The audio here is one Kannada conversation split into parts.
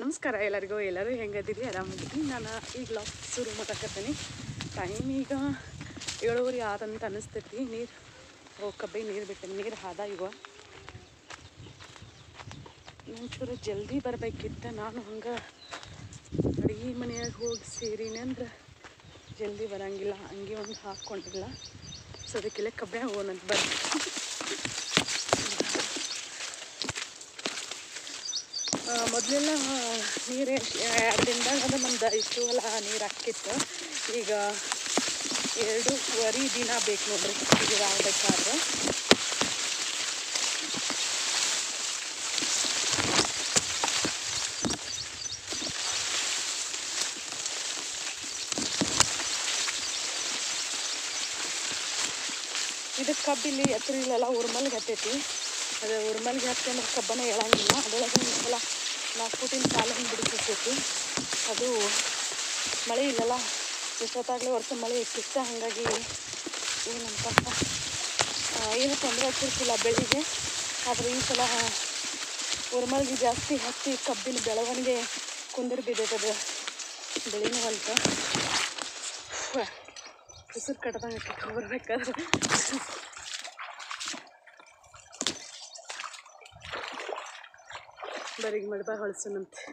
ನಮಸ್ಕಾರ ಎಲ್ಲರಿಗೂ ಎಲ್ಲರೂ ಹೆಂಗದಿರಿ ಆರಾಮಾಗಿದ್ದೀನಿ ನಾನು ಈಗ ಲಾಕ್ ಶುರು ಮಾಡಕತ್ತೀನಿ ಟೈಮ್ ಈಗ ಏಳುವರೆ ಆದಂತ ಅನಿಸ್ತೈತಿ ನೀರು ಓ ಕಬ್ಬಿ ನೀರು ಬಿಟ್ಟೆ ನೀರು ಹಾದ ಇವ ಒಂಚೂರು ಜಲ್ದಿ ಬರಬೇಕಿತ್ತ ನಾನು ಹಂಗೆ ಅಡುಗೆ ಮನೆಯಾಗ ಹೋಗಿ ಸೇರಿನಿ ಅಂದ್ರೆ ಜಲ್ದಿ ಬರಂಗಿಲ್ಲ ಹಂಗೆ ಒಂದು ಹಾಕ್ಕೊಂಡಿಲ್ಲ ಸೊ ಅದಕ್ಕೆಲ್ಲ ಕಬ್ಬೆ ಹೋಗೋಣಂತ ಬರ್ರಿ ಮೊದಲೆಲ್ಲ ನೀರು ಎರಡು ದಿನದಾಗ ಅದು ನಮ್ದು ಇಷ್ಟು ಹೊಲ ನೀರು ಹಾಕಿತ್ತು ಈಗ ಎರಡೂವರೆ ದಿನ ಬೇಕು ನೋಡ್ರಿ ಇದು ಆಗ್ಬೇಕಾದ್ರೆ ಇದು ಕಬ್ಬಿಲ್ಲಿ ಎತ್ತರ ಇಲ್ಲೆಲ್ಲ ಉರ್ಮಲ್ಗೆ ಹತ್ತೈತಿ ಅದು ಉರ್ಮಲ್ಗೆ ಹತ್ಕೊಂಡ್ರೆ ಕಬ್ಬನ ಹೇಳಂಗಿಲ್ಲ ಅದರೊಳಗೆ ಒಂದು ಸಲ ನಾಲ್ಕು ಫುಟಿನ ಸಾಲ ಹಿಂಗೆ ಬಿಡಿಸಿರ್ತೈತಿ ಅದು ಮಳೆ ಇಲ್ಲಲ್ಲ ಎಷ್ಟೊತ್ತಾಗಲೇ ವರ್ಷ ಮಳೆ ಸಿಕ್ತ ಹಾಗಾಗಿ ಏನಂತ ಆ, ಏನು ತೊಂದರೆ ಆಗ್ತಿರ್ತಿಲ್ಲ ಬೆಳೆಗೆ ಆದರೆ ಈ ಸಲ ಉರ್ಮಲ್ಗೆ ಜಾಸ್ತಿ ಹತ್ತಿ ಕಬ್ಬಿನ ಬೆಳವಣಿಗೆ ಕುಂದಿರ್ ಬಿದ್ದೈತದು ಬೆಳೆನೂ ಹೊಲ್ತ ಹೆಸರು ಕಟ್ಟದಂಗೆ ಕಟ್ಕೊಂಡು ಬರ್ಬೇಕಾದ್ರೆ ಬರೀಗ್ ಮಡ್ಬ ಹೊಳ್ಸನಂತೆ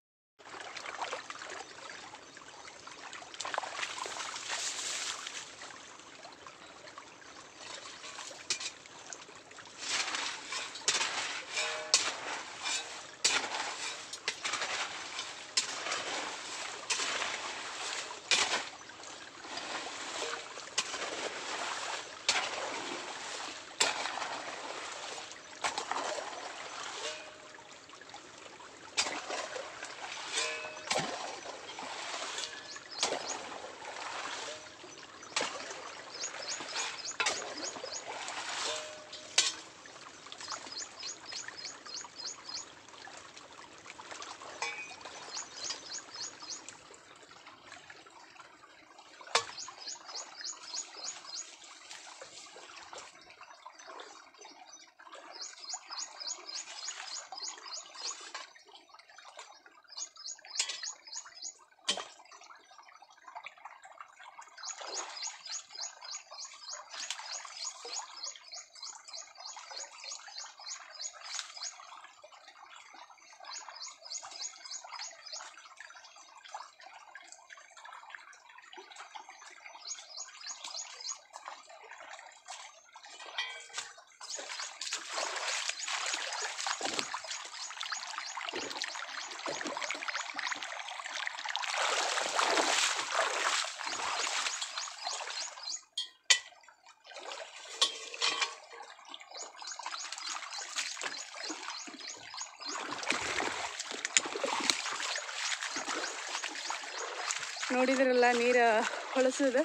ನೋಡಿದ್ರಲ್ಲ ನೀರು ಹೊಳಸದ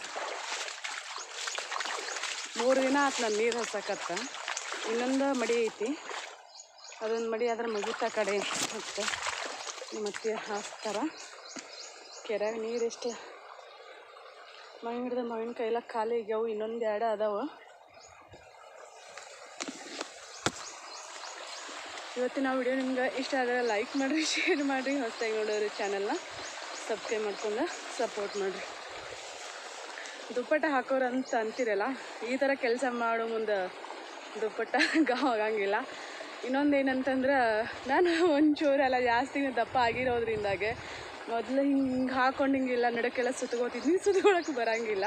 ಮೂರು ದಿನ ಆತು ನಾನು ನೀರು ಹಸಕತ್ತ ಇನ್ನೊಂದು ಮಡಿ ಐತಿ ಅದೊಂದು ಮಡಿ ಅದ್ರ ಮುಗಿತ ಕಡೆ ಮತ್ತೆ ಮತ್ತೆ ಹಾಕ್ತಾರ ಕೆರೆಯಾಗ ನೀರು ಎಷ್ಟು ಮಾವಿನ ಗಿಡದ ಮಾವಿನಕಾಯಿ ಎಲ್ಲ ಖಾಲಿ ಆಗ್ಯಾವು ಇನ್ನೊಂದು ಎರಡು ಅದಾವ ಇವತ್ತಿನ ವಿಡಿಯೋ ನಿಮ್ಗೆ ಇಷ್ಟ ಆದರೆ ಲೈಕ್ ಮಾಡಿರಿ ಶೇರ್ ಮಾಡಿರಿ ಹೊಸದಾಗಿ ನೋಡೋರು ಚಾನಲ್ನ ಸಬ್ಸ್ಕ್ರೈಬ್ ಮಾಡ್ಕೊಂಡು ಸಪೋರ್ಟ್ ಮಾಡಿರಿ ದುಪ್ಪಟ್ಟ ಹಾಕೋರು ಅಂತ ಅಂತೀರಲ್ಲ ಈ ಥರ ಕೆಲಸ ಮಾಡೋ ಮುಂದೆ ದುಪ್ಪಟ್ಟ ಗಾವ್ ಆಗಂಗಿಲ್ಲ ಇನ್ನೊಂದು ಏನಂತಂದ್ರೆ ನಾನು ಒಂಚೂರೆಲ್ಲ ಜಾಸ್ತಿನೇ ದಪ್ಪ ಆಗಿರೋದ್ರಿಂದಾಗೆ ಮೊದಲು ಹಿಂಗೆ ಹಾಕೊಂಡು ಹಿಂಗೆಲ್ಲ ನಡಕ್ಕೆಲ್ಲ ಸುತ್ಕೋತಿದ್ನಿ ಸುತ್ಕೊಳಕ್ಕೆ ಬರಂಗಿಲ್ಲ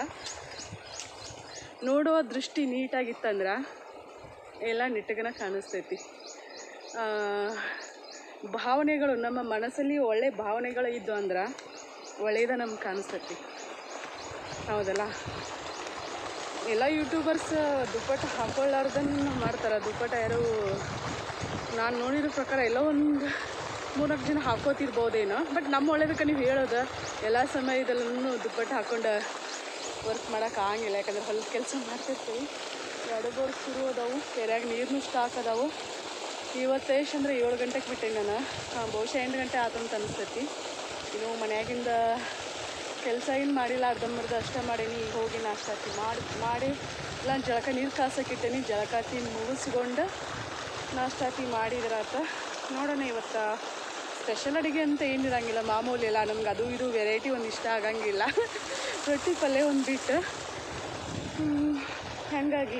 ನೋಡೋ ದೃಷ್ಟಿ ನೀಟಾಗಿತ್ತಂದ್ರೆ ಎಲ್ಲ ನೆಟ್ಟಗನ ಕಾಣಿಸ್ತೈತಿ ಆ, ಭಾವನೆಗಳು ನಮ್ಮ ಮನಸ್ಸಲ್ಲಿ ಒಳ್ಳೆ ಭಾವನೆಗಳು ಇದ್ದು ಅಂದ್ರೆ ಒಳ್ಳೆಯದ ನಮ್ಗೆ ಕಾಣಿಸ್ತೈತಿ ಹೌದಲ್ಲ ಎಲ್ಲ ಯೂಟ್ಯೂಬರ್ಸ್ ದುಪ್ಪಟ್ಟ ಹಾಕೊಳ್ಳಾರ್ದನ್ನ ಮಾಡ್ತಾರೆ ದುಪ್ಪಟ್ಟ ಯಾರು ನಾನು ನೋಡಿರೋ ಪ್ರಕಾರ ಎಲ್ಲ ಒಂದು ಮೂರ್ನಾಲ್ಕು ಜನ ಹಾಕೋತಿರ್ಬೋದೇನೋ ಬಟ್ ನಮ್ಮ ಒಳ್ಳೇದಕ್ಕೆ ನೀವು ಹೇಳೋದು ಎಲ್ಲ ಸಮಯದಲ್ಲೂ ದುಪ್ಪಟ್ಟ ಹಾಕೊಂಡು ವರ್ಕ್ ಮಾಡೋಕೆ ಆಗಂಗಿಲ್ಲ ಯಾಕಂದ್ರೆ ಹೊಲದ ಕೆಲಸ ಮಾಡ್ತಿರ್ತೀವಿ ಎರಡು ಬೋರ್ ಶುರು ಅದಾವು ಕೆರೆಯಾಗ ನೀರನ್ನು ಸ್ಟಾಕ್ ಅದಾವು ಇವತ್ತು ಎಷ್ಟು ಅಂದರೆ ಏಳು ಗಂಟೆಗೆ ಬಿಟ್ಟೆ ನಾನು ಆ, ಬಹುಶಃ ಎಂಟು ಗಂಟೆ ಆತಂತ ಅನಿಸ್ತೈತಿ ಇನ್ನು ಮನ್ಯಾಗಿಂದ ಕೆಲಸ ಏನು ಮಾಡಿಲ್ಲ ಅರ್ಧಂಬರ್ಧ ಅಷ್ಟೇ ಮಾಡೀನಿ ಈಗ ಹೋಗಿ ನಾಷ್ಟಾತಿ ಮಾಡಿ ಮಾಡಿ ಇಲ್ಲ ಜಳಕ ನೀರು ಕಾಸಕ್ಕಿಟ್ಟೇನಿ ಜಳಕಾತಿ ಮುಗಿಸ್ಕೊಂಡು ನಾಷ್ಟಾತಿ ಮಾಡಿದ್ರಾತ ನೋಡೋಣ ಇವತ್ತು ಸ್ಪೆಷಲ್ ಅಡುಗೆ ಅಂತ ಏನಿರಂಗಿಲ್ಲ ಮಾಮೂಲಿ ಎಲ್ಲ ನಮ್ಗೆ ಅದು ಇದು ವೆರೈಟಿ ಒಂದು ಇಷ್ಟ ಆಗಂಗಿಲ್ಲ ರೊಟ್ಟಿ ಪಲ್ಯ ಒಂದು ಬಿಟ್ಟು ಹ್ಮ್, ಹಾಗಾಗಿ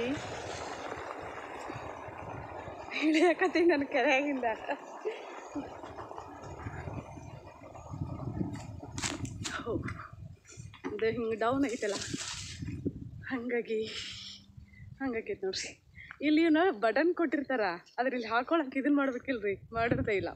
ಇಳಿಯಕತ್ತೀನಿ ನನ್ನ ಕೆರೆಯಾಗಿಂದ ಅದು ಹಿಂಗೆ ಡೌನ್ ಐತಲ್ಲ ಹಾಗಾಗಿ ಹಂಗಾಕೈತೆ ನೋಡ್ರಿ ಇಲ್ಲಿ ಇವನು ಬಟನ್ ಕೊಟ್ಟಿರ್ತಾರ ಆದ್ರೆ ಇಲ್ಲಿ ಹಾಕೊಳಕ್ಕೆ ಇದನ್ನ ಮಾಡ್ಬೇಕಿಲ್ರಿ ಮಾಡಿರ್ದೇ ಇಲ್ಲ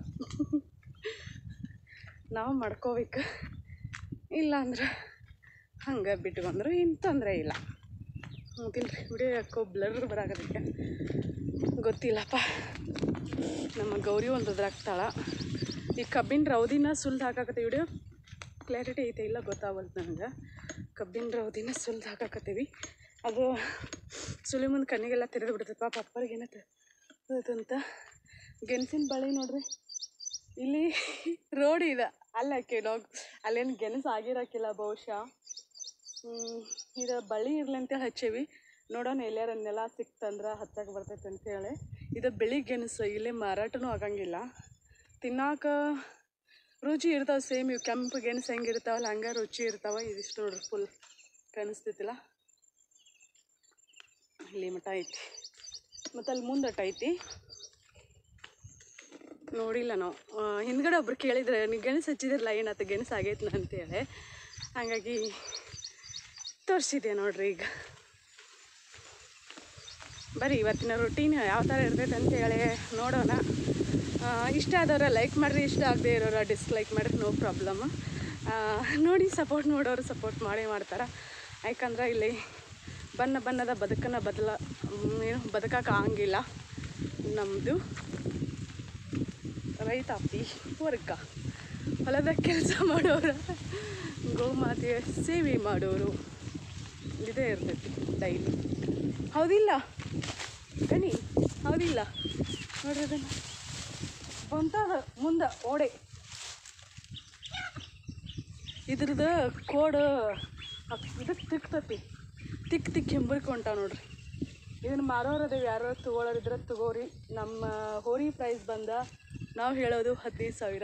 ನಾವು ಮಾಡ್ಕೋಬೇಕು ಇಲ್ಲ ಅಂದ್ರೆ ಹಂಗೆ ಬಿಟ್ಕೊಂಡ್ರು ಏನು ತೊಂದರೆ ಇಲ್ಲ ಮತ್ತಿಲ್ರಿ ವಿಡಿಯೋ ಯಾಕೋ ಬ್ಲರ್ ಬರಾಕತ್ತೈತೆ ಗೊತ್ತಿಲ್ಲಪ್ಪ ನಮ್ಮ ಗೌರಿ ಒಂದು ಅದ್ರಾಗ್ತಾಳ ಈ ಕಬ್ಬಿನ ರೌದಿನ ಸುಲ್ದು ಹಾಕಾಕತ್ತೀವಿ ವಿಡಿಯೋ ಕ್ಲಾರಿಟಿ ಐತೆ ಇಲ್ಲ ಗೊತ್ತಾಗಲ್ತು ನನಗೆ ಕಬ್ಬಿನ ರೌದಿನ ಸುಲ್ದು ಹಾಕಾಕತ್ತೀವಿ ಅದು ಸುಳಿ ಮುಂದೆ ಕಣ್ಣಿಗೆಲ್ಲ ತೆರೆದು ಬಿಡ್ತದೆ ಪಾಪ ಅಪ್ಪರಿಗೆ ಏನತ್ತೆ ಅಂತ ಗೆಣಸಿನ ಬಳಿ ನೋಡ್ರಿ ಇಲ್ಲಿ ರೋಡ್ ಇದೆ ಅಲ್ಲ ಕೆಲೋಗ್ ಅಲ್ಲೇನು ಗೆಣಸು ಆಗಿರಕ್ಕಿಲ್ಲ ಬಹುಶಃ ಹ್ಮ್, ಇದು ಬಳಿ ಇರ್ಲಿ ಅಂತೇಳಿ ಹಚ್ಚೇವಿ ನೋಡೋಣ ಎಲ್ಲಾರ ನೆಲ ಸಿಕ್ತಂದ್ರೆ ಹಚ್ಚಕ್ಕೆ ಬರ್ತೈತೆ ಅಂತೇಳಿ ಇದು ಬಿಳಿ ಗೆಣಸು ಇಲ್ಲಿ ಮಾರಾಟನೂ ಆಗಂಗಿಲ್ಲ ತಿನ್ನಾಕ ರುಚಿ ಇರ್ತಾವೆ ಸೇಮ್ ಇವು ಕೆಂಪು ಗೆಣಸು ಹೆಂಗಿರ್ತಾವಲ್ಲ ಹಂಗೆ ರುಚಿ ಇರ್ತಾವೆ ಇದಿಷ್ಟು ನೋಡ್ರಿ ಫುಲ್ ಕಾಣಿಸ್ತೈತಿಲ್ಲ ಇಲ್ಲಿ ಮಠ ಐತಿ ಮತ್ತು ಅಲ್ಲಿ ಮುಂದಟ ಐತಿ ನೋಡಿಲ್ಲ ನಾವು ಆ, ಹಿಂದ್ಗಡೆ ಒಬ್ರು ಕೇಳಿದ್ರೆ ನೀವು ಗೆಣಸು ಹಚ್ಚಿದಿರಲ್ಲ ಏನಾಯ್ತು ಗೆಣಸು ಆಗೈತೆ ಅಂತೇಳಿ ಹಾಗಾಗಿ ತೋರಿಸಿದೆ ನೋಡ್ರಿ ಈಗ ಬರೀ ಇವತ್ತಿನ ರೊಟೀನ್ ಯಾವ ಥರ ಇರ್ತೈತೆ ಅಂತೇಳಿ ನೋಡೋಣ ಆ, ಇಷ್ಟ ಆದವ್ರ ಲೈಕ್ ಮಾಡಿರಿ ಇಷ್ಟ ಆಗದೆ ಇರೋರ ಡಿಸ್ಲೈಕ್ ಮಾಡಿರಿ ನೋ ಪ್ರಾಬ್ಲಮ್ ನೋಡಿ ಸಪೋರ್ಟ್ ಮಾಡೋರು ಸಪೋರ್ಟ್ ಮಾಡೇ ಮಾಡ್ತಾರೆ ಯಾಕಂದ್ರೆ ಇಲ್ಲಿ ಬಣ್ಣ ಬಣ್ಣದ ಬದುಕನ್ನು ಬದಲ ಮ್, ಏನು ಬದುಕಕ್ಕೆ ಆಗಂಗಿಲ್ಲ ನಮ್ಮದು ರೈತಾಪಿ ವರ್ಗ ಹೊಲದ ಕೆಲಸ ಮಾಡೋರು ಗೋಮಾತೆಯ ಸೇವೆ ಮಾಡೋರು ಇದೇ ಇರ್ತೈತಿ ಡೈಲಿ ಹೌದಿಲ್ಲ ಬನ್ನಿ ಹೌದಿಲ್ಲ ನೋಡ್ರಿ ಅದನ್ನು ಬಂತದ ಮುಂದೆ ಓಡೆ ಇದ್ರದ್ದು ಕೋಡ್ ಇದಕ್ಕೆ ತಿಕ್ತತಿ ತಿಕ್ ತಿಕ್ ಹೆಂಬರ್ಕೆ ಹೊಂಟಾವ ನೋಡ್ರಿ ಇದನ್ನು ಮಾರೋರು ಅದೇವು ಯಾರು ತೊಗೊಳೋರಿದ್ರೆ ತಗೋರಿ ನಮ್ಮ ಹೋರಿ ಪ್ರೈಸ್ ಬಂದ ನಾವು ಹೇಳೋದು ಹದಿನೈದು ಸಾವಿರ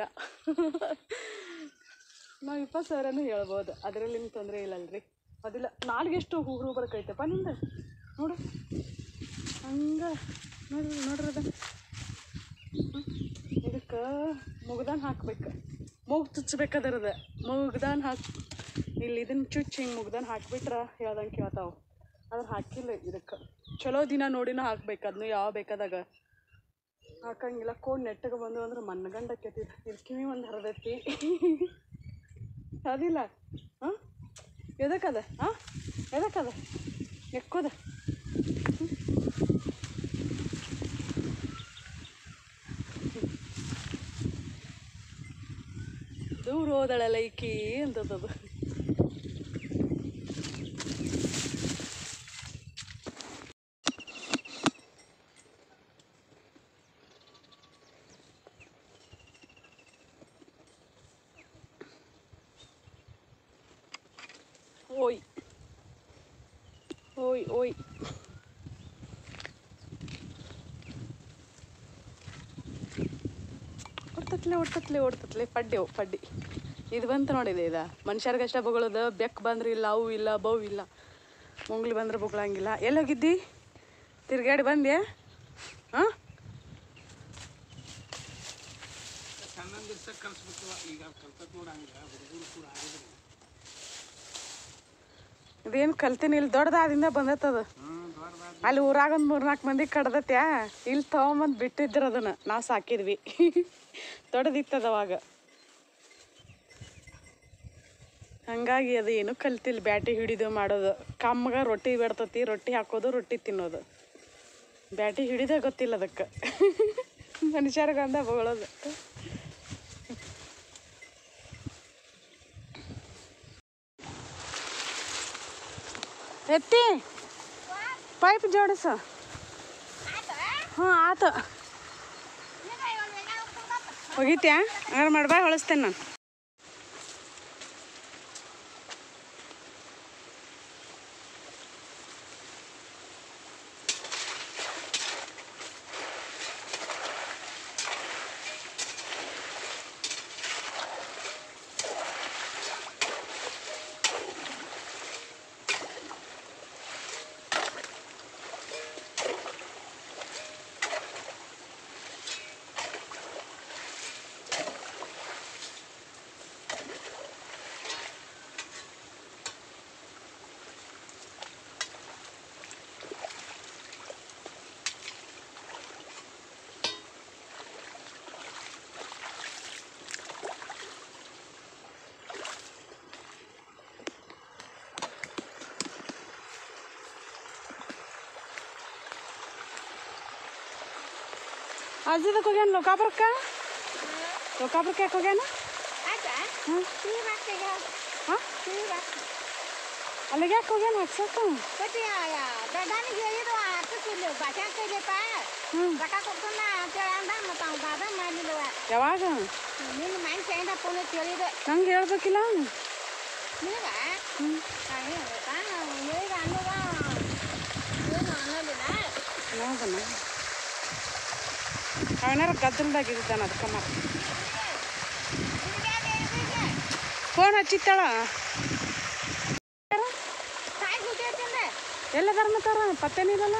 ನಾವು ಇಪ್ಪತ್ತು ಸಾವಿರನೂ ಹೇಳ್ಬೋದು ಅದರಲ್ಲಿ ನಿಮ್ಗೆ ತೊಂದರೆ ಇಲ್ಲಲ್ರಿ ಅದಿಲ್ಲ ನಾಲ್ಗೆ ಎಷ್ಟು ಹೂರು ಬರ್ಕೈತಪ್ಪ ನಿಮ್ದು ನೋಡು ಹಂಗೆ ನೋಡ್ರಿ ನೋಡ್ರಿ ಅದ ಇದಕ್ಕೆ ಮುಗ್ದಾನ್ ಹಾಕ್ಬೇಕು ಮೂಗು ಚುಚ್ಚಬೇಕದ್ರದ ಮುಗ್ದಾನ್ ಹಾಕಿ ಇಲ್ಲಿ ಇದನ್ನ ಚುಚ್ಚಿ ಹಿಂಗೆ ಮುಗ್ದಾನ್ ಹಾಕ್ಬಿಟ್ರೆ ಹೇಳ್ದಂಗೆ ಕೇಳ್ತಾವೆ ಅದ್ರ ಹಾಕಿಲ್ಲ ಇದಕ್ಕೆ ಚಲೋ ದಿನ ನೋಡಿನ ಹಾಕ್ಬೇಕು ಅದನ್ನು ಯಾವ ಬೇಕಾದಾಗ ಹಾಕಂಗಿಲ್ಲ ಕೋಡ್ ನೆಟ್ಟಗೆ ಬಂದು ಅಂದ್ರೆ ಮನ್ನಗಂಡಕ್ಕೈತಿ ಇದು ಕಿವಿ ಒಂದು ಹರಿದೈತಿ ಅದಿಲ್ಲ ಹಾಂ ಎದಕ್ಕದ ಹಾಂ ಎದಕ್ಕದ ಎಕ್ಕೋದ ದೂರ ಹೋದಳಲ್ಲ ಈಕಿ ಅಂತದದು ಓಯ್ ಓಯ್ ಓಯ್ ಓಡ್ತತ್ಲೆ ಓಡ್ತತ್ಲೆ ಓಡ್ತತ್ಲೆ ಪಡ್ಡೆವು ಪಡ್ಡಿ ಇದು ಬಂತು ನೋಡಿದೆ ಇದು ಮನುಷ್ಯರ್ಗಷ್ಟ ಬೊಗಳೋದು ಬೆಕ್ಕು ಬಂದ್ರೆ ಇಲ್ಲ ಅವು ಇಲ್ಲ ಬವು ಇಲ್ಲ ಮುಂಗ್ಲಿ ಬಂದ್ರೆ ಬೊಗಳಂಗಿಲ್ಲ ಎಲ್ಲೋಗಿದ್ದಿ ತಿರ್ಗಾಡಿ ಬಂದ್ಯಾ ಹಾಂ ಇದೇನು ಕಲ್ತೀನಿ ಇಲ್ಲಿ ದೊಡ್ಡದಾದಿಂದ ಬಂದತ್ತದು ಅಲ್ಲಿ ಊರಾಗ ಒಂದು ಮೂರ್ನಾಲ್ಕು ಮಂದಿ ಕಡ್ದತ್ಯಾ ಇಲ್ಲಿ ತೊಗೊಂಬಂದು ಬಿಟ್ಟಿದ್ರು ಅದನ್ನು ನಾವು ಸಾಕಿದ್ವಿ ದೊಡ್ಡದಿತ್ತದ ಅವಾಗ ಹಂಗಾಗಿ ಅದು ಏನು ಕಲ್ತಿಲ್ಲ ಬ್ಯಾಟಿ ಹಿಡಿದು ಮಾಡೋದು ಕಮ್ಮಗ ರೊಟ್ಟಿ ಬಿಡ್ತತಿ ರೊಟ್ಟಿ ಹಾಕೋದು ರೊಟ್ಟಿ ತಿನ್ನೋದು ಬ್ಯಾಟಿ ಹಿಡಿದೇ ಗೊತ್ತಿಲ್ಲ ಅದಕ್ಕೆ ಮನುಷ್ಯರ್ಗಂದ ಬಗಳೋದು ಎತ್ತಿ ಪೈಪ್ ಜೋಡಿಸು ಹ್ಞೂ ಆತು ಹೋಗಿತ್ಯಾ ಹಂಗಾರೆ ಮಾಡ್ಬಾ ಹೊಳಸ್ತೇನೆ ನಾನು ಅಜ್ಜದಕ್ಕೆ ಹೋಗ್ಯಾನ ಲೋಕಾಪುರಕ್ಕೆ ಲೋಕಾಪುರಕ್ಕೆ ಯಾಕೆ ಹೋಗ್ಯಾನ ಹಾಂ ಹಾಂ ಅಲ್ಲಿಗೆ ಯಾಕೆ ಹೋಗ್ಯಾನ ಹಾಕ್ಸಕ್ಕ ಹ್ಞೂ ಯಾವಾಗ ನಂಗೆ ಹೇಳ್ಬೇಕಿಲ್ಲ ಹ್ಞೂ ಹೌದನ ಅವನಾರ ಗದ್ದಲ್ದಾಗಿದ್ದಾನ ಅದಕ್ಕೆ ಮತ್ತೆ ಫೋನ್ ಹಚ್ಚಿತ್ತಾಳ ಎಲ್ಲ ಧರ್ಮತಾರ ಪತ್ತೇನಿಲ್ಲಲ್ಲ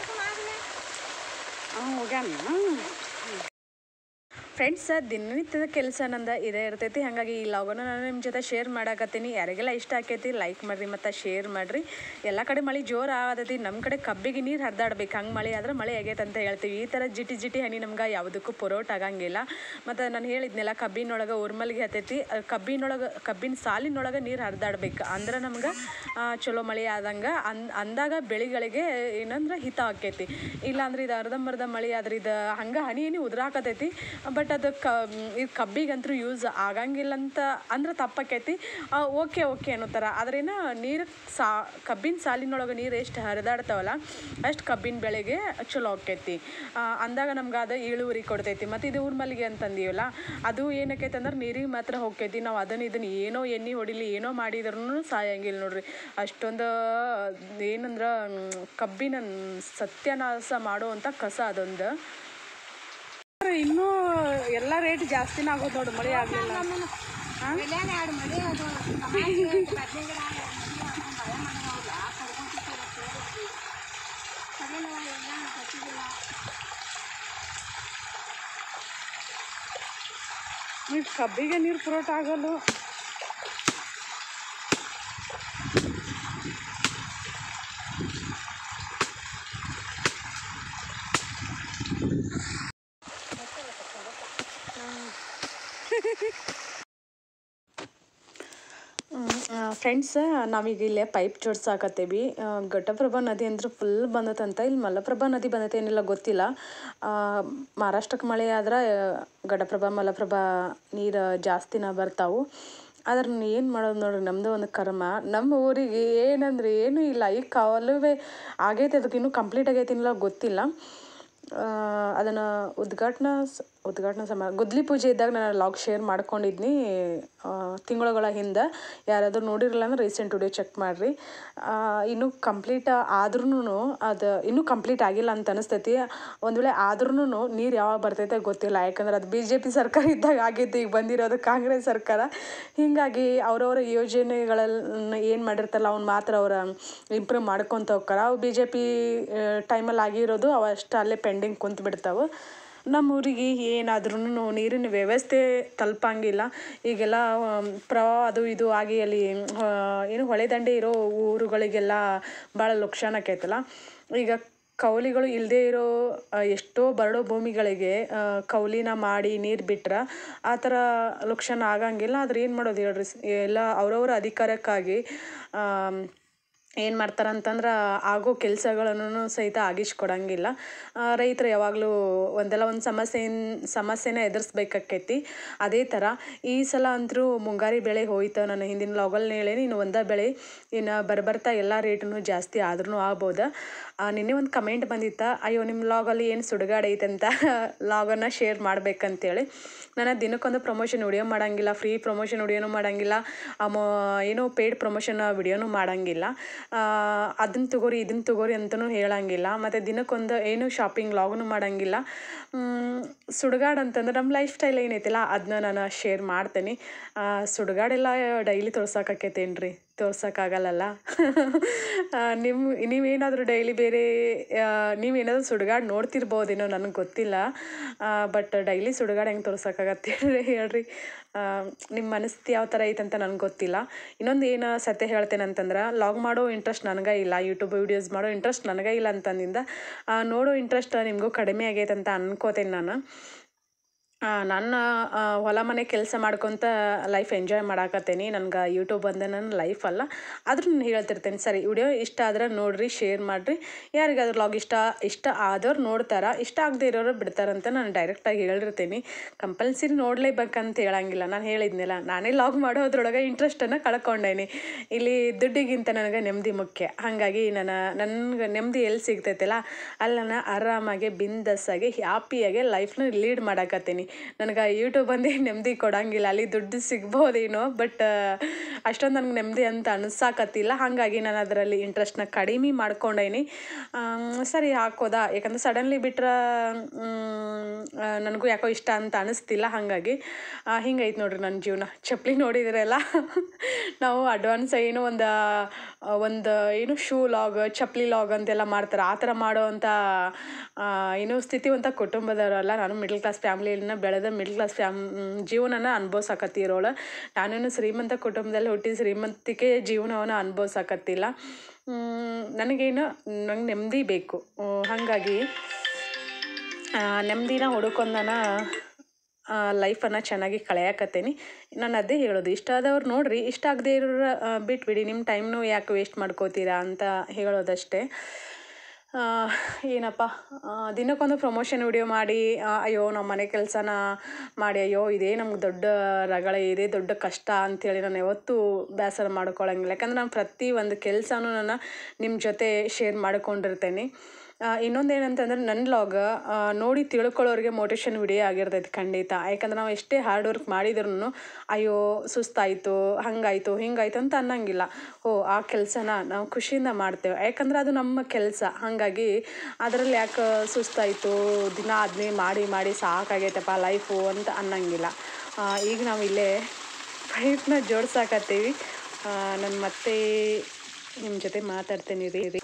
ಹಾಂ ಹೋಗ್ಯಾನ ಫ್ರೆಂಡ್ಸ್ ದಿನನಿತ್ಯದ ಕೆಲಸ ನಂದು ಇದೇ ಇರ್ತೈತಿ ಹಾಗಾಗಿ ಈ ಲಾಗನ್ನು ನಾನು ನಿಮ್ಮ ಜೊತೆ ಶೇರ್ ಮಾಡಾಕತ್ತೀನಿ ಯಾರಿಗೆಲ್ಲ ಇಷ್ಟ ಆಕೈತಿ ಲೈಕ್ ಮಾಡಿರಿ ಮತ್ತು ಶೇರ್ ಮಾಡಿರಿ ಎಲ್ಲ ಕಡೆ ಮಳೆ ಜೋರು ಆಗತೈತಿ ನಮ್ಮ ಕಡೆ ಕಬ್ಬಿಗೆ ನೀರು ಹರಿದಾಡ್ಬೇಕು ಹಂಗೆ ಮಳೆ ಆದ್ರೆ ಮಳೆ ಆಗೈತೆ ಅಂತ ಹೇಳ್ತೀವಿ ಈ ಥರ ಜಿಟಿ ಜಿಟಿ ಹನಿ ನಮ್ಗೆ ಯಾವುದಕ್ಕೂ ಪೊರೋಟ್ ಆಗಂಗಿಲ್ಲ ಮತ್ತು ನಾನು ಹೇಳಿದ್ನೆಲ್ಲ ಕಬ್ಬಿನೊಳಗೆ ಉರ್ಮಲ್ಗೆ ಹತ್ತೈತಿ ಅಹ್ ಕಬ್ಬಿನೊಳಗೆ ಕಬ್ಬಿನ ಸಾಲಿನೊಳಗೆ ನೀರು ಹರಿದಾಡ್ಬೇಕು ಅಂದ್ರೆ ನಮ್ಗೆ ಚಲೋ ಮಳೆ ಆದಂಗೆ ಅನ್ ಅಂದಾಗ ಬೆಳೆಗಳಿಗೆ ಏನಂದ್ರೆ ಹಿತ ಆಕೈತಿ ಇಲ್ಲಾಂದ್ರೆ ಇದು ಅರ್ಧಂಬರ್ಧ ಮಳೆ ಆದ್ರೆ ಇದು ಹಂಗೆ ಹನಿ ಹನಿ ಉದ್ರಾಕತೈತಿ ಬಟ್ ಅದು ಕ ಇದು ಕಬ್ಬಿಗಂತೂ ಯೂಸ್ ಆಗಂಗಿಲ್ಲ ಅಂತ ಅಂದ್ರೆ ತಪ್ಪಾಕೈತಿ ಓಕೆ ಓಕೆ ಅನ್ನೋ ಥರ ಆದ್ರೇನ ನೀರು ಸಾ ಕಬ್ಬಿನ ಸಾಲಿನೊಳಗೆ ನೀರು ಎಷ್ಟು ಹರಿದಾಡ್ತಾವಲ್ಲ ಅಷ್ಟು ಕಬ್ಬಿನ ಬೆಳೆಗೆ ಚಲೋ ಆಕೈತಿ ಆ, ಅಂದಾಗ ನಮ್ಗೆ ಅದು ಇಳುವರಿ ಕೊಡ್ತೈತಿ ಮತ್ತು ಇದು ಊರ್ಮಲ್ಲಿಗೆ ಅಂತಂದೀವಲ್ಲ ಅದು ಏನಕ್ಕೈತೆ ಅಂದ್ರೆ ನೀರಿಗೆ ಮಾತ್ರ ಹೋಗ್ತೈತಿ ನಾವು ಅದನ್ನ ಇದನ್ನ ಏನೋ ಎಣ್ಣೆ ಹೊಡಿಲಿ ಏನೋ ಮಾಡಿದ್ರೂ ಸಾಯಂಗಿಲ್ಲ ನೋಡ್ರಿ ಅಷ್ಟೊಂದು ಏನಂದ್ರೆ ಮ್, ಕಬ್ಬಿನ ಸತ್ಯನಾಶ ಮಾಡುವಂಥ ಕಸ ಅದೊಂದು ಇನ್ನೂ ಎಲ್ಲ ರೇಟ್ ಜಾಸ್ತಿನೇ ಆಗೋದು ನೋಡಿ ಮಳೆ ಆಗಲಿಲ್ಲ ಈ ಕಬ್ಬಿಗೆ ನೀರು ಪುರೋಟ ಆಗಲ್ಲ ಫ್ರೆಂಡ್ಸ್ ನಾವೀಗ ಇಲ್ಲೇ ಪೈಪ್ ಜೋಡ್ಸಾಕತ್ತೀವಿ ಆ, ಘಟಪ್ರಭಾ ನದಿ ಅಂದ್ರೆ ಫುಲ್ ಬಂದತಂತ ಇಲ್ಲಿ ಮಲಪ್ರಭಾ ನದಿ ಬಂದೈತೆ ಏನಿಲ್ಲ ಗೊತ್ತಿಲ್ಲ ಆ, ಮಹಾರಾಷ್ಟ್ರಕ್ಕೆ ಮಳೆ ಆದ್ರೆ ಘಟಪ್ರಭಾ ಮಲಪ್ರಭಾ ನೀರು ಜಾಸ್ತಿನ ಬರ್ತಾವು ಆದ್ರೆ ಏನು ಮಾಡೋದು ನೋಡ್ರಿ ನಮ್ಮದು ಒಂದು ಕರ್ಮ ನಮ್ಮ ಊರಿಗೆ ಏನಂದ್ರೆ ಏನೂ ಇಲ್ಲ ಈ ಕಾಲುವೆ ಆಗೈತೆ ಅದಕ್ಕೆ ಇನ್ನೂ ಕಂಪ್ಲೀಟ್ ಆಗೈತೆ ಇಲ್ಲ ಗೊತ್ತಿಲ್ಲ ಅದನ್ನು ಉದ್ಘಾಟನಾ ಸ- ಉದ್ಘಾಟನಾ ಸಮ ಗುದ್ಲಿ ಪೂಜೆ ಇದ್ದಾಗ ನಾನು ಲಾಗ್ ಶೇರ್ ಮಾಡ್ಕೊಂಡಿದ್ನಿ ಆ, ತಿಂಗಳುಗಳ ಹಿಂದೆ ಯಾರಾದರೂ ನೋಡಿರಲ್ಲ ಅಂದ್ರೆ ರೀಸೆಂಟ್ ವಿಡಿಯೋ ಚೆಕ್ ಮಾಡಿರಿ ಇನ್ನೂ ಕಂಪ್ಲೀಟ್ ಆದ್ರೂ ಅದು ಇನ್ನೂ ಕಂಪ್ಲೀಟ್ ಆಗಿಲ್ಲ ಅಂತ ಅನಿಸ್ತೈತಿ ಒಂದು ವೇಳೆ ಆದ್ರೂ ನೀರು ಯಾವಾಗ ಬರ್ತೈತೆ ಗೊತ್ತಿಲ್ಲ ಯಾಕಂದ್ರೆ ಅದು ಬಿ ಜೆ ಪಿ ಸರ್ಕಾರ ಇದ್ದಾಗ ಆಗೈತಿ ಈಗ ಬಂದಿರೋದು ಕಾಂಗ್ರೆಸ್ ಸರ್ಕಾರ ಹೀಗಾಗಿ ಅವ್ರವ್ರ ಯೋಜನೆಗಳಲ್ಲಿ ಏನು ಮಾಡಿರ್ತಾರಲ್ಲ ಅವ್ನು ಮಾತ್ರ ಅವ್ರ ಇಂಪ್ರೂವ್ ಮಾಡ್ಕೊತ ಹೋಗ್ತಾರೆ ಅವು ಬಿ ಜೆ ಪಿ ಟೈಮಲ್ಲಿ ಆಗಿರೋದು ಅವು ಅಷ್ಟು ಅಲ್ಲೇ ಪೆಂಡಿಂಗ್ ಕುಂತು ಬಿಡ್ತಾವೆ ನಮ್ಮ ಊರಿಗೆ ಏನಾದ್ರೂ ನೀರಿನ ವ್ಯವಸ್ಥೆ ತಲುಪಂಗಿಲ್ಲ ಈಗೆಲ್ಲ ಆಮ್, ಪ್ರವಾಹ ಅದು ಇದು ಆಗಿ ಅಲ್ಲಿ ಆ, ಏನು ಹೊಳೆ ದಂಡೆ ಇರೋ ಊರುಗಳಿಗೆಲ್ಲ ಭಾಳ ಲುಕ್ಷಾನ್ ಆಕೈತಲ್ಲ ಈಗ ಕೌಲಿಗಳು ಇಲ್ಲದೇ ಇರೋ ಆ, ಎಷ್ಟೋ ಬರಡೋ ಭೂಮಿಗಳಿಗೆ ಆ, ಕೌಲಿನ ಮಾಡಿ ನೀರು ಬಿಟ್ರೆ ಆ ಥರ ಲುಕ್ಷಾನ್ ಆಗಂಗಿಲ್ಲ ಆದ್ರೆ ಏನು ಮಾಡೋದು ಹೇಳ್ರಿ ಸ್- ಎಲ್ಲ ಅವ್ರವ್ರ ಅಧಿಕಾರಕ್ಕಾಗಿ ಆಮ್, ಏನು ಮಾಡ್ತಾರೆ ಅಂತಂದ್ರೆ ಆಗೋ ಕೆಲಸಗಳನ್ನು ಸಹಿತ ಆಗಿಸ್ಕೊಡಂಗಿಲ್ಲ ರೈತರು ಯಾವಾಗಲೂ ಒಂದಲ್ಲ ಒಂದು ಸಮಸ್ಯೆನ್ ಸಮಸ್ಯೆನ ಎದುರಿಸ್ಬೇಕಾಕೈತಿ ಅದೇ ಥರ ಈ ಸಲ ಅಂತೂ ಮುಂಗಾರಿ ಬೆಳೆ ಹೋಯ್ತು ನಾನು ಹಿಂದಿನ ಲಾಗಲ್ಲಿ ಹೇಳೇನಿ ಇನ್ನು ಒಂದೇ ಬೆಳೆ ಇನ್ನು ಬರ್ಬರ್ತಾ ಎಲ್ಲ ರೇಟೂ ಜಾಸ್ತಿ ಆದ್ರೂ ಆಗ್ಬೋದು ಆ, ನಿನ್ನೆ ಒಂದು ಕಮೆಂಟ್ ಬಂದಿತ್ತ ಅಯ್ಯೋ ನಿಮ್ಮ ಲಾಗಲ್ಲಿ ಏನು ಸುಡುಗಾಡು ಐತೆ ಅಂತ ಲಾಗನ್ನು ಶೇರ್ ಮಾಡ್ಬೇಕಂತೇಳಿ ನಾನು ದಿನಕ್ಕೊಂದು ಪ್ರಮೋಷನ್ ವಿಡಿಯೋ ಮಾಡಂಗಿಲ್ಲ ಫ್ರೀ ಪ್ರಮೋಷನ್ ವಿಡಿಯೋನೂ ಮಾಡಂಗಿಲ್ಲ ಅಮೋ ಏನೋ ಪೇಯ್ಡ್ ಪ್ರಮೋಷನ್ ವಿಡಿಯೋನೂ ಮಾಡಂಗಿಲ್ಲ ಅದನ್ನು ತಗೋರಿ ಇದನ್ನು ತಗೋರಿ ಅಂತಲೂ ಹೇಳಂಗಿಲ್ಲ ಮತ್ತು ದಿನಕ್ಕೊಂದು ಏನು ಶಾಪಿಂಗ್ ಲಾಗನು ಮಾಡಂಗಿಲ್ಲ ಮ್, ಸುಡುಗಾಡು ಅಂತಂದ್ರೆ ನಮ್ಮ ಲೈಫ್ ಸ್ಟೈಲ್ ಏನೈತಿಲ್ಲ ಅದನ್ನ ನಾನು ಶೇರ್ ಮಾಡ್ತೀನಿ ಆ, ಸುಡುಗಾಡೆಲ್ಲ ಡೈಲಿ ತೋರ್ಸೋಕ್ಕಾಕೈತೇನ್ರಿ ತೋರ್ಸೋಕ್ಕಾಗಲ್ಲಲ್ಲ ನಿಮ್ಮ ನೀವೇನಾದರೂ ಡೈಲಿ ಬೇರೆ ನೀವೇನಾದರೂ ಸುಡುಗಾಡು ನೋಡ್ತಿರ್ಬೋದೇನೋ ನನಗೆ ಗೊತ್ತಿಲ್ಲ ಬಟ್ ಡೈಲಿ ಸುಡುಗಾಡು ಹೆಂಗೆ ತೋರ್ಸೋಕ್ಕಾಗತ್ತೆ ಹೇಳ್ರಿ ಹೇಳ್ರಿ ನಿಮ್ಮ ಮನಸ್ಥಿತಿ ಯಾವ ಥರ ಐತೆ ಅಂತ ನನಗೆ ಗೊತ್ತಿಲ್ಲ ಇನ್ನೊಂದು ಏನು ಸತ್ಯ ಹೇಳ್ತೇನೆ ಅಂತಂದ್ರೆ ಲಾಗ್ ಮಾಡೋ ಇಂಟ್ರೆಸ್ಟ್ ನನಗೆ ಇಲ್ಲ ಯೂಟ್ಯೂಬ್ ವೀಡಿಯೋಸ್ ಮಾಡೋ ಇಂಟ್ರೆಸ್ಟ್ ನನಗೆ ಇಲ್ಲ ಅಂತಂದಿಂದ ಆ, ನೋಡೋ ಇಂಟ್ರೆಸ್ಟ್ ನಿಮಗೂ ಕಡಿಮೆ ಆಗೈತೆ ಅಂತ ಅನ್ಕೋತೇನೆ ನಾನು ಆ, ನನ್ನ ಆ, ಹೊಲ ಮನೆ ಕೆಲಸ ಮಾಡ್ಕೊತ ಲೈಫ್ ಎಂಜಾಯ್ ಮಾಡಾಕತ್ತೇನಿ ನನ್ಗೆ ಯೂಟ್ಯೂಬ್ ಅಂದರೆ ನನ್ನ ಲೈಫ್ ಅಲ್ಲ ಆದ್ರೂ ನಾನು ಹೇಳ್ತಿರ್ತೇನೆ ಸರಿ ವಿಡಿಯೋ ಇಷ್ಟ ಆದ್ರೆ ನೋಡಿರಿ ಶೇರ್ ಮಾಡಿರಿ ಯಾರಿಗಾದ್ರೂ ಲಾಗ್ ಇಷ್ಟ ಇಷ್ಟ ಆದವ್ರು ನೋಡ್ತಾರ ಇಷ್ಟ ಆಗದೆ ಇರೋರು ಬಿಡ್ತಾರಂತ ನಾನು ಡೈರೆಕ್ಟಾಗಿ ಹೇಳಿರ್ತೀನಿ ಕಂಪಲ್ಸರಿ ನೋಡಲೇಬೇಕಂತ ಹೇಳಂಗಿಲ್ಲ ನಾನು ಹೇಳಿದ್ನಲ್ಲ ನಾನೇ ಲಾಗ್ ಮಾಡೋದ್ರೊಳಗೆ ಇಂಟ್ರೆಸ್ಟನ್ನು ಕಳ್ಕೊಂಡೇನಿ ಇಲ್ಲಿ ದುಡ್ಡಿಗಿಂತ ನನಗೆ ನೆಮ್ಮದಿ ಮುಖ್ಯ ಹಾಗಾಗಿ ನಾನು ನನಗೆ ನೆಮ್ಮದಿ ಎಲ್ಲಿ ಸಿಗ್ತೈತಲ್ಲ ಅಲ್ಲಿ ನಾನು ಆರಾಮಾಗಿ ಬಿಂದಸ್ಸಾಗಿ ಹ್ಯಾಪಿಯಾಗಿ ಲೈಫ್ನ ಲೀಡ್ ಮಾಡಾಕತ್ತೀನಿ ನನಗೆ ಯೂಟ್ಯೂಬ್ ಅಂದೇ ನೆಮ್ಮದಿ ಕೊಡಂಗಿಲ್ಲ ಅಲ್ಲಿ ದುಡ್ಡು ಸಿಗ್ಬೋದೇನೋ ಬಟ್ ಅಷ್ಟೊಂದು ನನಗೆ ನೆಮ್ಮದಿ ಅಂತ ಅನ್ಸಾಕತ್ತಿಲ್ಲ ಹಾಗಾಗಿ ನಾನು ಅದರಲ್ಲಿ ಇಂಟ್ರೆಸ್ಟ್ನ ಕಡಿಮೆ ಮಾಡ್ಕೊಂಡೇನಿ ಆಮ್, ಸರಿ ಹಾಕೋದಾ ಯಾಕಂದ್ರೆ ಸಡನ್ಲಿ ಬಿಟ್ರೆ ನನಗೂ ಯಾಕೋ ಇಷ್ಟ ಅಂತ ಅನಿಸ್ತಿಲ್ಲ ಹಾಗಾಗಿ ಹಿಂಗೈತೆ ನೋಡ್ರಿ ನನ್ನ ಜೀವನ ಚಪ್ಪಲಿ ನೋಡಿದ್ರಲ್ಲ ನಾವು ಅಡ್ವಾನ್ಸ್ ಏನು ಒಂದು ಒಂದು ಏನು ಶೂ ಲಾಗ್ ಚಪ್ಪಲಿ ಲಾಗ್ ಅಂತೆಲ್ಲ ಮಾಡ್ತಾರೆ ಆ ಥರ ಮಾಡೋವಂಥ ಆ, ಏನು ಸ್ಥಿತಿವಂತ ಕುಟುಂಬದವರಲ್ಲ ನಾನು ಮಿಡ್ಲ್ ಕ್ಲಾಸ್ ಫ್ಯಾಮ್ಲಿನ ಬೆಳೆದ ಮಿಡ್ಲ್ ಕ್ಲಾಸ್ ಫ್ಯಾಮ್ ಜೀವನನ ಅನುಭವಿಸಕತ್ತಿರೋಳು ನಾನೇನು ಶ್ರೀಮಂತ ಕುಟುಂಬದಲ್ಲಿ ಹುಟ್ಟಿ ಶ್ರೀಮಂತಿಕೆ ಜೀವನವನ್ನು ಅನುಭವಿಸಕತ್ತಿಲ್ಲ ಮ್, ನನಗೇನು ನಂಗೆ ನೆಮ್ಮದಿ ಬೇಕು ಆ, ಹಾಗಾಗಿ ಆ, ನೆಮ್ಮದಿನ ಹುಡುಕೊಂಡನ ಲೈಫನ್ನು ಚೆನ್ನಾಗಿ ಕಳೆಯಕತ್ತೇನಿ ನಾನು ಅದೇ ಹೇಳೋದು ಇಷ್ಟ ಆದವ್ರು ನೋಡ್ರಿ ಇಷ್ಟ ಆಗದೆ ಇರೋರ ಬಿಟ್ಬಿಡಿ ನಿಮ್ಮ ಟೈಮ್ನು ಯಾಕೆ ವೇಸ್ಟ್ ಮಾಡ್ಕೋತೀರಾ ಅಂತ ಹೇಳೋದಷ್ಟೇ ಆ, ಏನಪ್ಪ ಆ, ದಿನಕ್ಕೊಂದು ಪ್ರಮೋಷನ್ ವಿಡಿಯೋ ಮಾಡಿ ಆ, ಅಯ್ಯೋ ನಮ್ಮ ಮನೆ ಕೆಲಸನ ಮಾಡಿ ಅಯ್ಯೋ ಇದೇ ನಮ್ಗೆ ದೊಡ್ಡ ರಗಳೆ ಇದೇ ದೊಡ್ಡ ಕಷ್ಟ ಅಂಥೇಳಿ ನಾನು ಯಾವತ್ತೂ ಬೇಸರ ಮಾಡ್ಕೊಳಂಗಿಲ್ಲ ಯಾಕಂದ್ರೆ ನಾನು ಪ್ರತಿ ಒಂದು ಕೆಲಸನೂ ನಾನು ನಿಮ್ಮ ಜೊತೆ ಶೇರ್ ಮಾಡ್ಕೊಂಡಿರ್ತೇನೆ ಇನ್ನೊಂದು ಏನಂತಂದ್ರೆ ನನ್ನ ಲಾಗ್ ನೋಡಿ ತಿಳ್ಕೊಳ್ಳೋರಿಗೆ ಮೋಟಿವೇಶನ್ ವಿಡಿಯೋ ಆಗಿರ್ತೈತೆ ಖಂಡಿತ ಯಾಕಂದ್ರೆ ನಾವು ಎಷ್ಟೇ ಹಾರ್ಡ್ ವರ್ಕ್ ಮಾಡಿದ್ರು ಅಯ್ಯೋ ಸುಸ್ತಾಯಿತು ಹಂಗಾಯಿತು ಹಿಂಗಾಯ್ತು ಅಂತ ಅನ್ನಂಗಿಲ್ಲ ಓ ಆ ಕೆಲಸನ ನಾವು ಖುಷಿಯಿಂದ ಮಾಡ್ತೇವೆ ಯಾಕಂದ್ರೆ ಅದು ನಮ್ಮ ಕೆಲಸ ಹಾಗಾಗಿ ಅದರಲ್ಲಿ ಯಾಕೆ ಸುಸ್ತಾಯಿತು ದಿನ ಅದನ್ನೇ ಮಾಡಿ ಮಾಡಿ ಸಾಕಾಗೈತಪ್ಪ ಲೈಫು ಅಂತ ಅನ್ನಂಗಿಲ್ಲ ಆ, ಈಗ ನಾವು ಇಲ್ಲೇ ಪ್ರಯತ್ನ ಜೋಡ್ಸಾಕತ್ತೀವಿ ನಾನು ಮತ್ತೆ ನಿಮ್ಮ ಜೊತೆ ಮಾತಾಡ್ತೇನೆ ರೀ ರೀ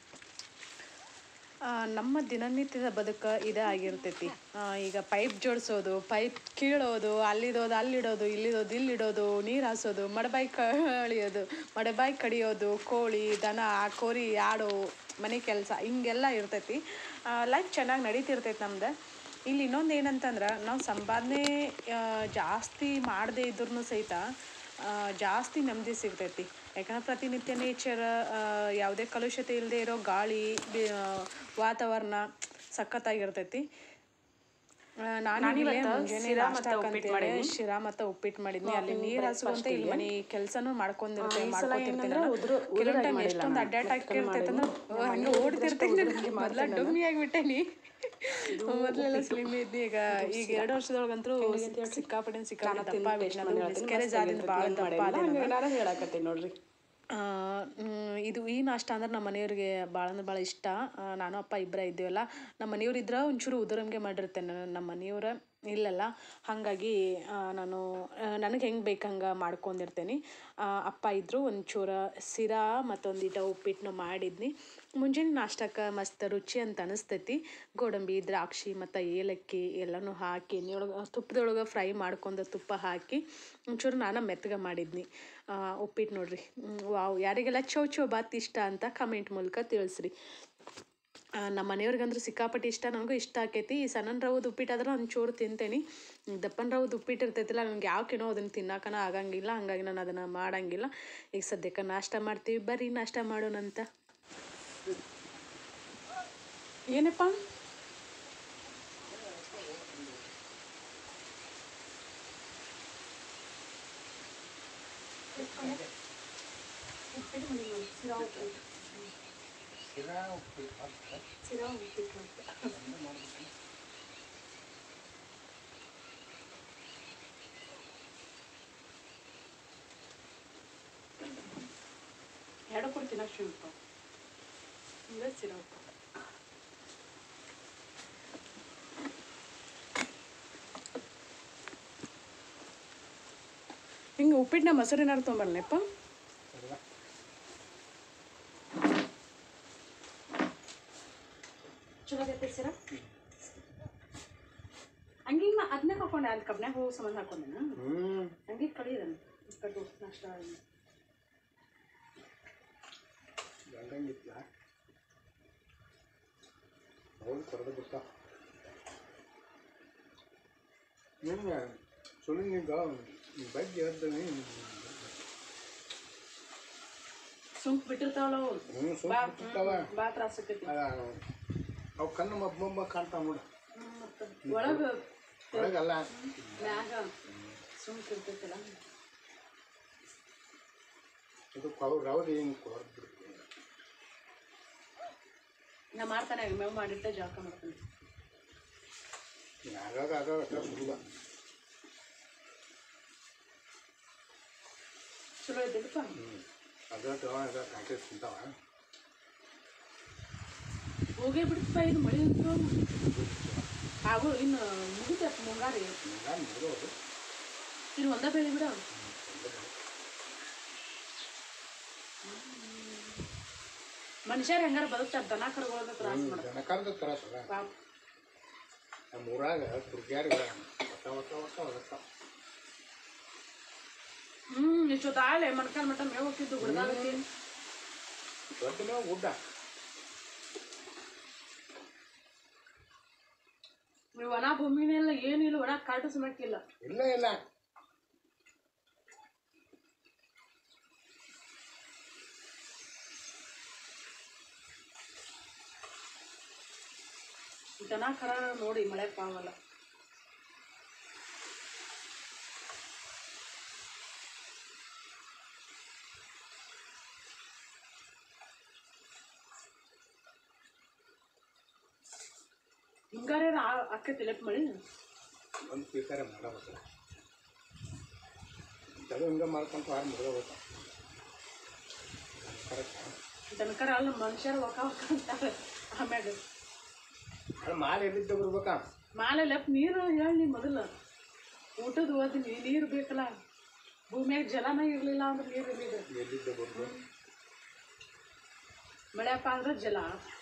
ಆ, ನಮ್ಮ ದಿನನಿತ್ಯದ ಬದುಕು ಇದೇ ಆಗಿರ್ತೈತಿ ಆ, ಈಗ ಪೈಪ್ ಜೋಡಿಸೋದು ಪೈಪ್ ಕೀಳೋದು ಅಲ್ಲಿದೋದು ಅಲ್ಲಿಡೋದು ಇಲ್ಲಿದೋದು ಇಲ್ಲಿಡೋದು ನೀರು ಹಾಸೋದು ಮಡಬಾಯಿ ಕಳಿಯೋದು ಮಡಬಾಯಿ ಕಡಿಯೋದು ಕೋಳಿ ದನ ಕೋರಿ ಆಡು ಮನೆ ಕೆಲಸ ಹಿಂಗೆಲ್ಲ ಇರ್ತೈತಿ ಲೈಫ್ ಚೆನ್ನಾಗಿ ನಡೀತಿರ್ತೈತಿ ನಮ್ದು ಇಲ್ಲಿ ಇನ್ನೊಂದು ಏನಂತಂದ್ರೆ ನಾವು ಸಂಪಾದನೆ ಆ, ಜಾಸ್ತಿ ಮಾಡದೇ ಇದ್ರೂ ಸಹಿತ ಆ, ಜಾಸ್ತಿ ನೆಮ್ಮದಿ ಸಿಗ್ತೈತಿ ಯಾಕಂದ್ರೆ ಪ್ರತಿನಿತ್ಯ ನೇಚರ್ ಯಾವುದೇ ಕಲುಷತೆ ಇಲ್ಲದೆ ಇರೋ ಗಾಳಿ ಬಿ- ಆ, ವಾತಾವರಣ ಸಖತ್ತಾಗಿರ್ತೈತಿ ಆ, ನಾನು ಇಲ್ಲೇ ಮುಂಜಾನೆ ನಾಷ್ಟಾಕ್ ಅಂತೇಳಿ ಶಿರಾ ಮತ್ತು ಉಪ್ಪಿಟ್ಟು ಮಾಡಿದ್ನಿ ಅಲ್ಲಿ ನೀರು ಹಸುವಂತ ಇಲ್ಲಿ ಮನೆ ಕೆಲಸನೂ ಮಾಡ್ಕೊಂಡಿರ್ತೇವೆ ಮಾಡ್ಕೊತಿರ್ತೇನೆ ಕೆಲವೊಂದು ಟೈಮ್ ಎಷ್ಟೊಂದು ಅಡ್ಡಾಟ್ ಹಾಕಿರ್ತೈತೆ ಅಂದ್ರೆ ಹಂಗೆ ಓಡ್ತಿರ್ತೇನೆ ಮೊದಲ ಡೊಮ್ಮಿ ಆಗಿಬಿಟ್ಟೇನಿ ಮೊದಲೆಲ್ಲ ಸ್ಲಿಮ್ ಇದ್ನಿ ಈಗ ಈಗ ಎರಡು ವರ್ಷದೊಳಗಂತೂ ಸಿಕ್ಕಾಪಟ್ಟೆ ಸಿಕ್ಕಾಪಟ್ಟೆ ದಪ್ಪ ಆಗ್ಬಿಟ್ನಿ. ಅದು miscarriage ಆದಿಂದ ಭಾಳ ದಪ್ಪ ಆದೆ ನಾನು. ಹೇಳಕತ್ತೀನಿ ನೋಡ್ರಿ ಆ, ಮ್, ಇದು ಈ ನಾಷ್ಟ ಅಂದ್ರೆ ನಮ್ಮ ಮನೆಯವ್ರಿಗೆ ಭಾಳ ಅಂದ್ರೆ ಭಾಳ ಇಷ್ಟ ಆ, ನಾನು ಅಪ್ಪ ಇಬ್ಬರೇ ಇದ್ದೀವಲ್ಲ ನಮ್ಮ ಮನೆಯವ್ರು ಇದ್ರೆ ಒಂಚೂರು ಉದುರಂಗೆ ಮಾಡಿರ್ತೇನೆ ನಾನು ನಮ್ಮ ಮನೆಯವ್ರ ಇಲ್ಲಲ್ಲ ಹಾಗಾಗಿ ಆ, ನಾನು ನನಗೆ ಹೆಂಗೆ ಬೇಕು ಹಂಗೆ ಮಾಡ್ಕೊಂಡಿರ್ತೇನೆ ಆ, ಅಪ್ಪ ಇದ್ದರು ಒಂಚೂರು ಸಿರಾ ಮತ್ತೊಂದಿಟ ಉಪ್ಪಿಟ್ಟನ್ನು ಮಾಡಿದ್ನಿ ಮುಂಜಾನೆ ನಾಷ್ಟಕ್ಕೆ ಮಸ್ತ್ ರುಚಿ ಅಂತ ಅನಿಸ್ತೈತಿ ಗೋಡಂಬಿ ದ್ರಾಕ್ಷಿ ಮತ್ತು ಏಲಕ್ಕಿ ಎಲ್ಲನೂ ಹಾಕಿ ಎಣ್ಣೆಯೊಳಗೆ ತುಪ್ಪದೊಳಗೆ ಫ್ರೈ ಮಾಡ್ಕೊಂಡು ತುಪ್ಪ ಹಾಕಿ ಒಂಚೂರು ನಾನು ಮೆತ್ತಗೆ ಮಾಡಿದ್ನಿ ಆ, ಉಪ್ಪಿಟ್ಟು ನೋಡ್ರಿ ಹ್ಮ್, ವಾವ್ ಯಾರಿಗೆಲ್ಲ ಚೌ ಚೌ ಬಾತ್ ಇಷ್ಟ ಅಂತ ಕಮೆಂಟ್ ಮೂಲಕ ತಿಳಿಸ್ರಿ ಆ, ನಮ್ಮ ಮನೆಯವ್ರಿಗಂದ್ರೂ ಸಿಕ್ಕಾಪಟ್ಟೆ ಇಷ್ಟ ನನಗೂ ಇಷ್ಟ ಆಕೈತಿ ಈ ಸಣ್ಣ ರವದ ಉಪ್ಪಿಟ್ಟಾದ್ರೆ ಒಂಚೂರು ತಿಂತೇನೆ ದಪ್ಪನ ರವದ ಉಪ್ಪಿಟ್ಟು ಇರ್ತೈತಿಲ್ಲ ನನಗೆ ಯಾವಕ್ಕೇನೋ ಅದನ್ನು ತಿನ್ನಕನ ಆಗಂಗಿಲ್ಲ ಹಂಗಾಗಿ ನಾನು ಅದನ್ನು ಮಾಡಂಗಿಲ್ಲ ಈಗ ಸದ್ಯಕ್ಕೆ ನಾಷ್ಟ ಮಾಡ್ತೀವಿ ಬರ್ರಿ ನಾಷ್ಟ ಮಾಡೋಣಂತ ಏನಪ್ಪ ಎರಡು ಕೊಡ್ತೀನಿ ಅಷ್ಟು ಉಪ್ಪು ಹಿಂಗೆ ಸಿರಾ ಉಪ್ಪು ಹಿಂಗೆ ಉಪ್ಪಿಟ್ಟನ್ನ ಮೊಸರಿನಾರು ತೊಗೊಂಬರ್ಲಪ್ಪ ಚಲೋ ಆಗೈತೆ ಸಿರಾ ಹಂಗೆ ಹಿಂಗೆ ಅದನ್ನೇ ಹಾಕೊಂಡೆ ಅಲ್ಲಿ ಕಬ್ನ್ಯಾಗ ಹೋಗೋ ಸಂಬಂಧ ಹಾಕೊಂಡೆನ ಹಂಗೆ ಕಡಿಯೋದನ್ನ ಕಟ್ಟು ನಾಷ್ಟ ಗಂಗಂಗಿತ್ಲ ಹೌದು ಕೊರದು ಬಿಟ್ಟ ನಿನ್ನೆ ಸುಳಿನಿಂದ ಬಗ್ಗೆ ಹೇಳ್ತೀನಿ ಸುಂಕ್ ಬಿಟ್ಟಿರ್ತಾವಲ್ಲ ಅವು ಹ್ಞೂ ಬಾ ಸುಮ್ಮನೆ ಬಿಟ್ಟಿರ್ತಾವ ಭಾಳ ತ್ರಾಸ ಆಕೈತಿ ಅವು ಕಣ್ಣು ಮಬ್ಬ ಮಬ್ಬ ಕಾಣ್ತಾವ ನೋಡು ಮತ್ತು ಒಳಗೆ ಒಳಗಲ್ಲ ಮ್ಯಾಗ ಸುಂಕ್ ಇರ್ತೈತಲ್ಲ ಇದು ಕೌ ರವದಿ ಹಿಂಗೆ ಕೊಡ್ಬಿಡ್ತೀನಿ ನಾ ಮಾಡ್ತಾನೆ ಮೇವು ಮಾಡಿಟ್ಟೆ ಜಳಕ ಮಾಡ್ತಾನೆ ಯಾರಾಗ ಅದ ಅದ ಸುಲಭ ಚಲೋ ಐತಿಲ್ಲಪ್ಪ ಹ್ಞೂ ಅದ ಅದ ಕಾಂಟಿ ತಿಂತಾವ ಹೋಗೇ ಬಿಡ್ತಪ್ಪ ಇದು ಮಳೆ ಅಂತೂ ಆಗು ಇನ್ನು ಮುಗಿತೈತೆ ಮುಂಗಾರಿ ನಾನು ನೋಡೋದು ಇನ್ನು ಒಂದ ಬೆಳಿ ಬಿಡ ಮನುಷ್ಯರು ಹೆಂಗಾರ ಬದುಕ್ತಾರ ದನ ಕರುಗಳನ್ನ ತ್ರಾಸ ಮಾಡ್ತಾರೆ ದನಕಾರದ ತ್ರಾಸಲ್ಲ ಪಾಪ ನಮ್ಮ ಊರಾಗ ಹುಡುಗಿಯಾರ ಒತ್ತ ಒತ್ತ ಒತ್ತ ಒತ್ತ ಹ್ಮ್ ಇಷ್ಟೊತ್ತು ಆಳೆ ಮಣ್ಕಾಲ್ ಮಟ್ಟ ಮೇವ್ ಹೋಗಿದ್ದು ಗುಡ್ದಾಗತಿ ದೊಡ್ಡ ಮೇವು ಗುಡ್ಡ ನೀವು ಒಣ ಭೂಮಿನೆಲ್ಲ ಏನಿಲ್ಲ ಒಣ ಕಾಟು ಸಮಕ್ಕಿಲ್ಲ ಇಲ್ಲ ಇಲ್ಲ ದನ ಕರ ನೋಡಿ ಮಳೆ ಪಾವಲ್ಲ ಹಿಂಗಾರ ಆಕೈತಿ ಲೆಪ್ ಮಳಿ ಒಂದು ಸ್ವೀಕಾರ ಮಾಡಬೇಕು ಅದು ಹಿಂಗೆ ಮಾಡ್ಕೊಂತ ಆರು ಮುಗಿದೋಗ್ಬೇಕು ಕರೆಕ್ಟ್ ದನಕರ ಅಲ್ಲ ಮನುಷ್ಯರು ಒಕ ಒಕ ಅಂತಾರೆ ಆಮ್ಯಾಗ ಅದು ಮಾಲೆ ಎಲ್ಲಿದ್ದ ಬರ್ಬೇಕಾ ಮಾಲೆ ಲೆಪ್ ನೀರು ಹೇಳಿ ನೀ ಮೊದಲು ಊಟದ ಓದಿನಿ ನೀರು ಬೇಕಲ್ಲ ಭೂಮಿಯಾಗ ಜಲನ ಇರಲಿಲ್ಲ ಅಂದ್ರೆ ನೀರು ಇರಲಿದೆ ಎಲ್ಲಿದ್ದ ಬರ್ಬೇಕು ಮಳೆಯಪ್ಪ ಅಂದ್ರೆ ಜಲ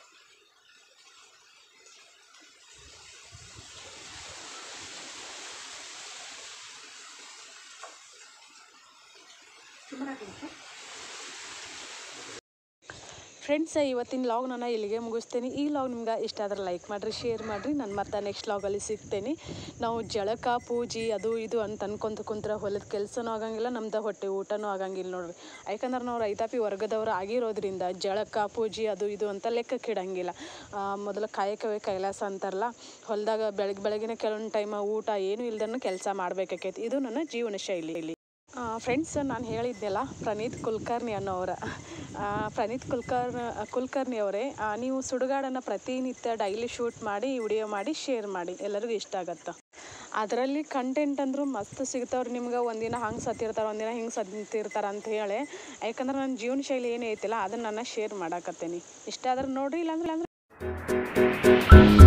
ಫ್ರೆಂಡ್ಸ್ ಇವತ್ತಿನ ಲಾಗ್ ನಾನು ಇಲ್ಲಿಗೆ ಮುಗಿಸ್ತೇನೆ ಈ ಲಾಗ್ ನಿಮ್ಗೆ ಇಷ್ಟ ಆದ್ರೆ ಲೈಕ್ ಮಾಡಿರಿ ಶೇರ್ ಮಾಡಿರಿ ನಾನು ಮತ್ತೆ ನೆಕ್ಸ್ಟ್ ಲಾಗಲ್ಲಿ ಸಿಗ್ತೇನೆ ನಾವು ಜಳಕ ಪೂಜೆ ಅದು ಇದು ಅಂತ ಅನ್ಕೊಂತ ಕುಂತ್ರೆ ಹೊಲದ ಕೆಲಸನೂ ಆಗಂಗಿಲ್ಲ ನಮ್ದು ಹೊಟ್ಟೆ ಊಟನೂ ಆಗಂಗಿಲ್ಲ ನೋಡ್ರಿ ಯಾಕಂದ್ರೆ ನಾವು ರೈತಾಪಿ ವರ್ಗದವರು ಆಗಿರೋದ್ರಿಂದ ಜಳಕ ಪೂಜೆ ಅದು ಇದು ಅಂತ ಲೆಕ್ಕಕ್ಕೆ ಇಡಂಗಿಲ್ಲ ಆ, ಮೊದಲು ಕಾಯಕವೇ ಕೈಲಾಸ ಅಂತಾರಲ್ಲ ಹೊಲದಾಗ ಬೆಳಗ್ಗೆ ಬೆಳಗಿನ ಕೆಲವೊಂದು ಟೈಮ್ ಊಟ ಏನೂ ಇಲ್ದನ್ನು ಕೆಲಸ ಮಾಡಬೇಕಾಕೈತಿ ಇದು ನನ್ನ ಜೀವನ ಶೈಲಿ ಫ್ರೆಂಡ್ಸ್ ನಾನು ಹೇಳಿದ್ನಲ್ಲ ಪ್ರಣೀತ್ ಕುಲಕರ್ಣಿ ಅನ್ನೋರ ಆ, ಪ್ರಣೀತ್ ಕುಲ್ಕರ್ ಕುಲಕರ್ಣಿ ಅವರೇ ಆ, ನೀವು ಸುಡುಗಾಡನ್ನು ಪ್ರತಿನಿತ್ಯ ಡೈಲಿ ಶೂಟ್ ಮಾಡಿ ವಿಡಿಯೋ ಮಾಡಿ ಶೇರ್ ಮಾಡಿ ಎಲ್ಲರಿಗೂ ಇಷ್ಟ ಆಗತ್ತೆ ಅದರಲ್ಲಿ ಕಂಟೆಂಟ್ ಅಂದರೂ ಮಸ್ತ್ ಸಿಗ್ತಾವ್ರಿ ನಿಮ್ಗೆ ಒಂದಿನ ಹಂಗೆ ಸತ್ತಿರ್ತಾರೆ ಒಂದಿನ ಹಿಂಗೆ ಸತ್ತಿರ್ತಾರೆ ಅಂತ ಹೇಳಿ ಯಾಕಂದ್ರೆ ನನ್ನ ಜೀವನ ಶೈಲಿ ಏನು ಐತಿಲ್ಲ ಅದನ್ನು ನಾನು ಶೇರ್ ಮಾಡಾಕತ್ತೀನಿ ಇಷ್ಟ ಆದ್ರೆ ನೋಡಿರಿ ಇಲ್ಲಾಂದ್ರೆ ಇಲ್ಲಾಂದ್ರೆ